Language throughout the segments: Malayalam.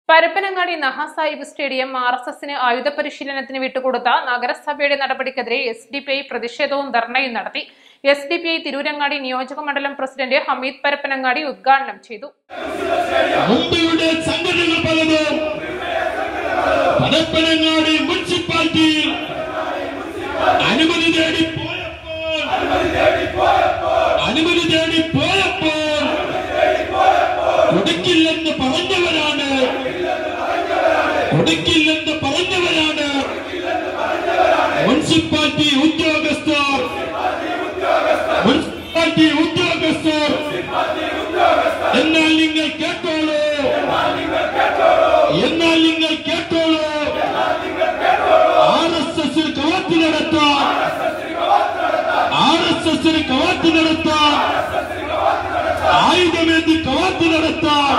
Parappanangadi Nahasahib stadium R S എസിന് ആയുധ പരിശീലനത്തിന് വിട്ടുകൊടുത്ത നഗരസഭയുടെ നടപടിക്കെതിരെ എസ് ഡി പി ഐ പ്രതിഷേധവും ധർണയും നടത്തി S D P I Tirurangadi നിയോജക മണ്ഡലം പ്രസിഡന്റ് ഹമീദ് പരപ്പനങ്ങാടി ഉദ്ഘാടനം ചെയ്തു മുംബൈയുടെ സംഘടനകൾ പലതും പരപ്പനങ്ങാടി മുനിസിപ്പാലിറ്റിയിൽ അനുമതി തേടി പോയപ്പോൾ അനുമതി തേടി പോയപ്പോൾ കൊടുക്കില്ലെന്ന് പറഞ്ഞവരാണ് കൊടുക്കില്ലെന്ന് പറഞ്ഞവരാണ് മുനിസിപ്പാലിറ്റി ഉദ്യോഗസ്ഥർ മുനിസിപ്പാലിറ്റി ഉദ്യോഗസ്ഥർ എന്നാൽ നിങ്ങൾ കേട്ടോളൂ എന്നാൽ നിങ്ങൾ കേട്ടോളൂ ആർ എസ് എസിൽ കവാത്തി നടത്താൻ ആർ എസ് എസിന് കവാത്തി നടത്താൻ ആയുധമേന്തി കവാത്തി നടത്താൻ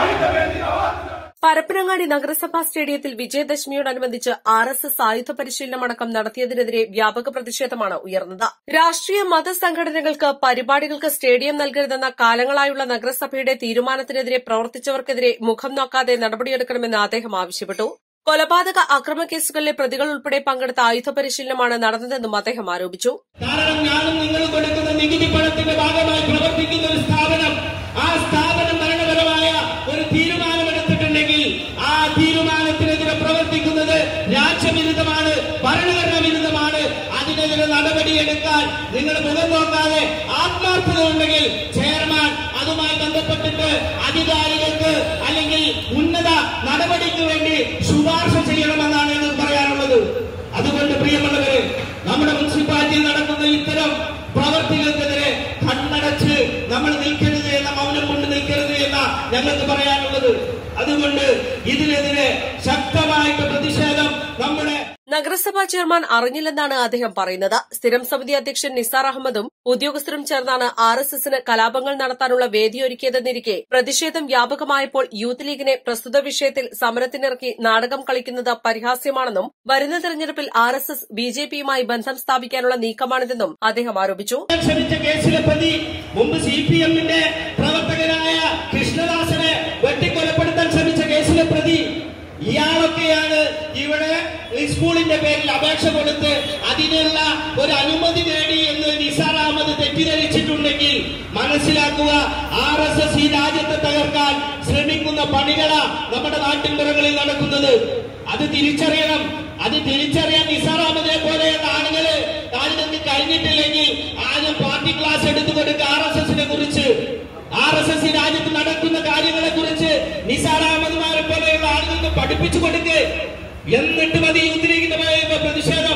പരപ്പനങ്ങാടി നഗരസഭാ സ്റ്റേഡിയത്തിൽ വിജയദശമിയോടനുബന്ധിച്ച് ആർ എസ് എസ് ആയുധ പരിശീലനമടക്കം നടത്തിയതിനെതിരെ വ്യാപക പ്രതിഷേധമാണ് ഉയർന്നത് രാഷ്ട്രീയ മതസംഘടനകൾക്ക് പരിപാടികൾക്ക് സ്റ്റേഡിയം നൽകരുതെന്ന കാലങ്ങളായുള്ള നഗരസഭയുടെ തീരുമാനത്തിനെതിരെ പ്രവർത്തിച്ചവർക്കെതിരെ മുഖം നോക്കാതെ നടപടിയെടുക്കണമെന്ന് അദ്ദേഹം ആവശ്യപ്പെട്ടു കൊലപാതക അക്രമക്കേസുകളിലെ പ്രതികൾ ഉൾപ്പെടെ പങ്കെടുത്ത ആയുധ പരിശീലനമാണ് നടന്നതെന്നും അദ്ദേഹം ആരോപിച്ചു കാരണം ഞാനും നിങ്ങൾ കൊടുക്കുന്ന നികുതി പണത്തിന്റെ ഭാഗമായി പ്രവർത്തിക്കുന്ന ഒരു സ്ഥാപനം ആ സ്ഥാപനം ഭരണപരമായ ഒരു തീരുമാനമെടുത്തിട്ടുണ്ടെങ്കിൽ ആ തീരുമാനത്തിനെതിരെ പ്രവർത്തിക്കുന്നത് രാജ്യവിരുദ്ധമാണ് ഭരണഘടന വിരുദ്ധമാണ് അതിനെതിരെ നടപടിയെടുക്കാൻ നിങ്ങൾ മുഖം നോക്കാതെ ആത്മാർത്ഥത ഉണ്ടെങ്കിൽ ചെയർമാൻ അതുമായി ബന്ധപ്പെട്ടിട്ട് അധികാരികൾക്ക് അല്ലെങ്കിൽ ഉന്നത നടപടിക്ക് വേണ്ടി ശുപാർശ ചെയ്യണമെന്നാണ് എനിക്ക് പറയാനുള്ളത് അതുകൊണ്ട് പ്രിയമുള്ളവര് നമ്മുടെ മുനിസിപ്പാലിറ്റിയിൽ നടക്കുന്ന ഇത്തരം പ്രവർത്തികൾക്കെതിരെ കണ്ണടച്ച് നമ്മൾ നിൽക്കരുത് എന്ന മൗനം കൊണ്ട് നിൽക്കരുത് എന്ന ഞങ്ങൾക്ക് പറയാനുള്ളത് അതുകൊണ്ട് ഇതിനെതിരെ ശക്തമായിട്ട് പ്രതിഷേധം നമ്മുടെ നഗരസഭാ ചെയർമാൻ അറിഞ്ഞില്ലെന്നാണ് അദ്ദേഹം പറയുന്നത് സ്ഥിരം സമിതി അധ്യക്ഷൻ നിസാർ അഹമ്മദും ഉദ്യോഗസ്ഥരും ചേർന്നാണ് ആർ എസ് എസിന് കലാപങ്ങൾ നടത്താനുള്ള വേദിയൊരുക്കിയതെന്നിരിക്കെ പ്രതിഷേധം വ്യാപകമായപ്പോൾ യൂത്ത് ലീഗിനെ പ്രസ്തുത വിഷയത്തിൽ സമരത്തിനിറക്കി നാടകം കളിക്കുന്നത് പരിഹാസ്യമാണെന്നും വരുന്ന തെരഞ്ഞെടുപ്പിൽ R S S B J പിയുമായി ബന്ധം സ്ഥാപിക്കാനുള്ള നീക്കമാണിതെന്നും അദ്ദേഹം ആരോപിച്ചു ക്ഷണിച്ച കേസിലെ പ്രതി മുമ്പ് സി പി എമ്മിന്റെ പ്രവർത്തകനായ കൃഷ്ണദാസനെ വെട്ടിക്കൊലപ്പെടുത്താൻ ശ്രമിച്ച കേസിലെ പ്രതി ഇയാളൊക്കെയാണ് ഇവിടെ ഈ സ്കൂളിന്റെ പേരിൽ അപേക്ഷ കൊടുത്ത് അതിനുള്ള ഒരു അനുമതി നേടി എന്ന് നിസാർ അഹമ്മദ് തെറ്റിദ്ധരിച്ചിട്ടുണ്ടെങ്കിൽ മനസ്സിലാക്കുക ആർ എസ് എസ് ഈ രാജ്യത്തെ തകർക്കാൻ ശ്രമിക്കുന്ന പണികളാ നമ്മുടെ നാട്ടിൻപുറങ്ങളിൽ നടക്കുന്നത് അത് തിരിച്ചറിയണം അത് തിരിച്ചറിയാൻ നിസാർ അഹമ്മദിനെ പോലെയുള്ള ആളുകള് ആളുകൾക്ക് കഴിഞ്ഞിട്ടില്ലെങ്കിൽ ആദ്യം പാർട്ടി ക്ലാസ് എടുത്തു കൊടുക്കുക ആർ എസ് എസിനെ കുറിച്ച് ആർ എസ് എസ് ഈ രാജ്യത്ത് നടക്കുന്ന കാര്യങ്ങളെ കുറിച്ച് നിസാർ അഹമ്മദ്മാരെ പോലെയുള്ള ആളുകൾക്ക് പഠിപ്പിച്ചു കൊടുക്ക് എന്നിട്ട് മതി യൂത്ത് ലീഗിന്റെ മേലുള്ള പ്രതിഷേധം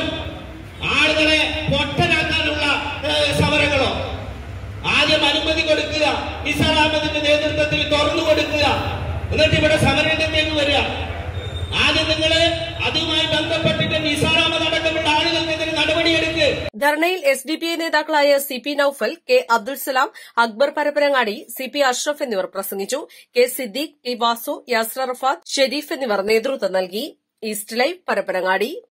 ആളുകളെ പൊട്ടനാക്കാനുള്ള ഏഹ്, സമരങ്ങളോ ആദ്യം അനുമതി കൊടുക്കുക നിസാർ അഹമ്മദിന്റെ നേതൃത്വത്തിൽ തുറന്നു കൊടുക്കുക എന്നിട്ട് ഇവിടെ സമരരംഗത്തേക്ക് വരിക ആദ്യം നിങ്ങള് അതുമായി ബന്ധപ്പെട്ടിട്ട് നിസാർ അഹമ്മദ് അടക്കമുള്ള ആളുകൾക്കെതിരെ നടപടിയെടുക്കുക ധർണയിൽ എസ് ഡി പി ഐ നേതാക്കളായ C P Naufal K Abdul Salam Akbar Parappanangadi C P Ashraf എന്നിവർ പ്രസംഗിച്ചു കെ സിദ്ദീഖ് ടി വാസു യാസ്ര റഫാത്ത് ഷെരീഫ് എന്നിവർ നേതൃത്വം നൽകി ഈസ്റ്റ് ലൈവ് പരപ്പനങ്ങാടി